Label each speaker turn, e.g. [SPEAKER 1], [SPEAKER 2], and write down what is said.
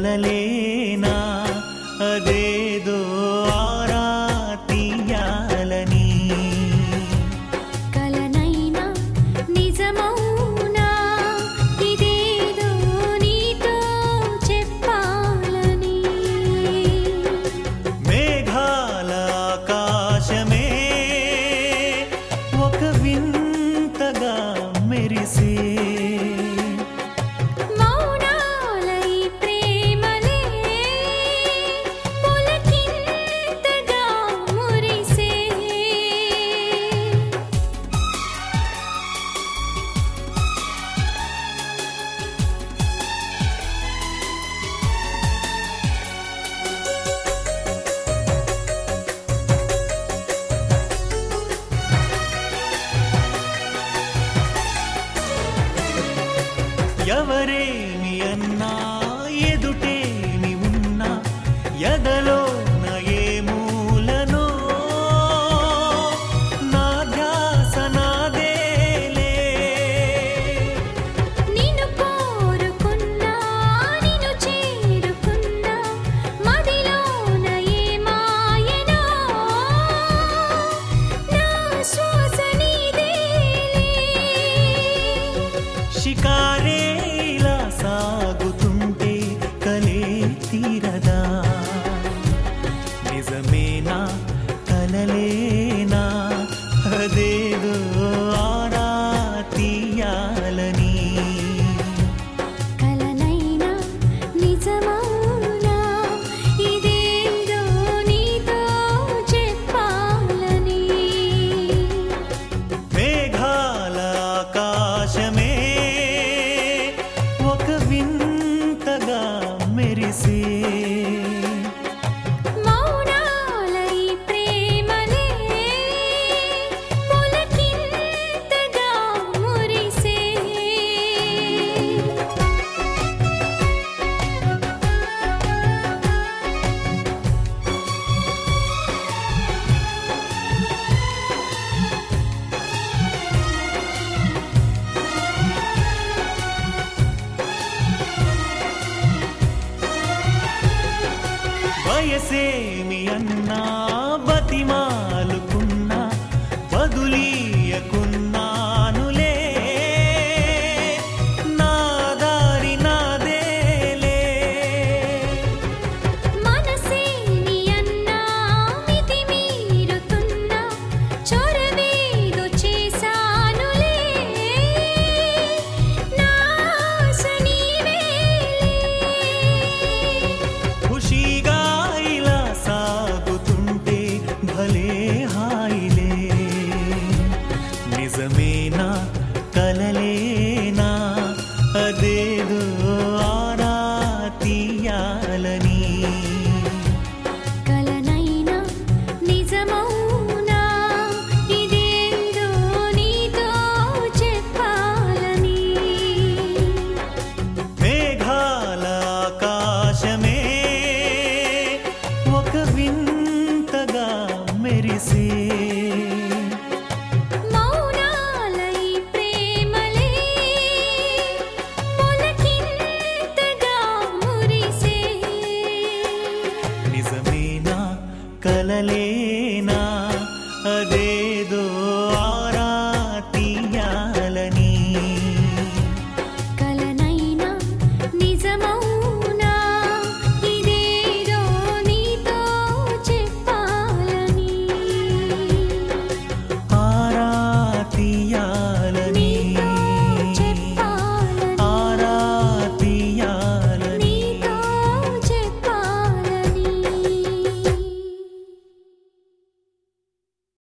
[SPEAKER 1] కలలేనా అదేదో ఆరా తీయాలని
[SPEAKER 2] కలనైనా నిజమౌనా ఇదేదో నీతో చెప్పాలని
[SPEAKER 1] మేఘాల ఆకాశమే ఒక వింతగా మెరిసే
[SPEAKER 2] మౌనాలై ప్రేమలే పులకింతగా మురిసే
[SPEAKER 1] ఎవరేమి అన్నా ఎదుటేమి ఉన్నా ఎదలో నా ఏ మూలనో నా ధ్యాస నాదేలే
[SPEAKER 2] నిన్ను కోరుకున్నా నిన్ను చేరుకున్నా మదిలోన ఏ మాయనో నా శ్వాస నీదేలే
[SPEAKER 1] షికారేలా సాగుతుంటే కలే తీరదా నిజమేనా కలలేనా అదేదో ఆరా తీయాలని
[SPEAKER 2] కలనైనా నిజమౌనా ఇదేదో నీతో చెప్పాలని
[SPEAKER 1] మేఘాల ఆకాశమే ఒక వింతగా మెరిసే
[SPEAKER 2] మౌనాలై ప్రేమలే పులకింతగా మురిసే
[SPEAKER 1] వయసేమి అన్నా బతిమాలుకున్నా బదులీయకున్నానులే నా దారి నాదేలే
[SPEAKER 2] మనసే నీ అన్నా మితి మీరుతున్నా చొరవేదో చేశానులే నా ఆశ నీవేలే
[SPEAKER 1] ఖుషీగా ఇలా సాగుతుంటే భలే హాయిలే నిజమేనా కలలేనా అదేదో ఆరా తీయాలని
[SPEAKER 2] కలనైనా నిజమౌనా ఇదేందో నీతో చెప్పాలని
[SPEAKER 1] మేఘాల ఆకాశమే ఒక వింతగా మెరిసే
[SPEAKER 2] మౌనాలై ప్రేమలే పులకింతగా మురిసే
[SPEAKER 1] నిజమేనా కలలేనా అదేదో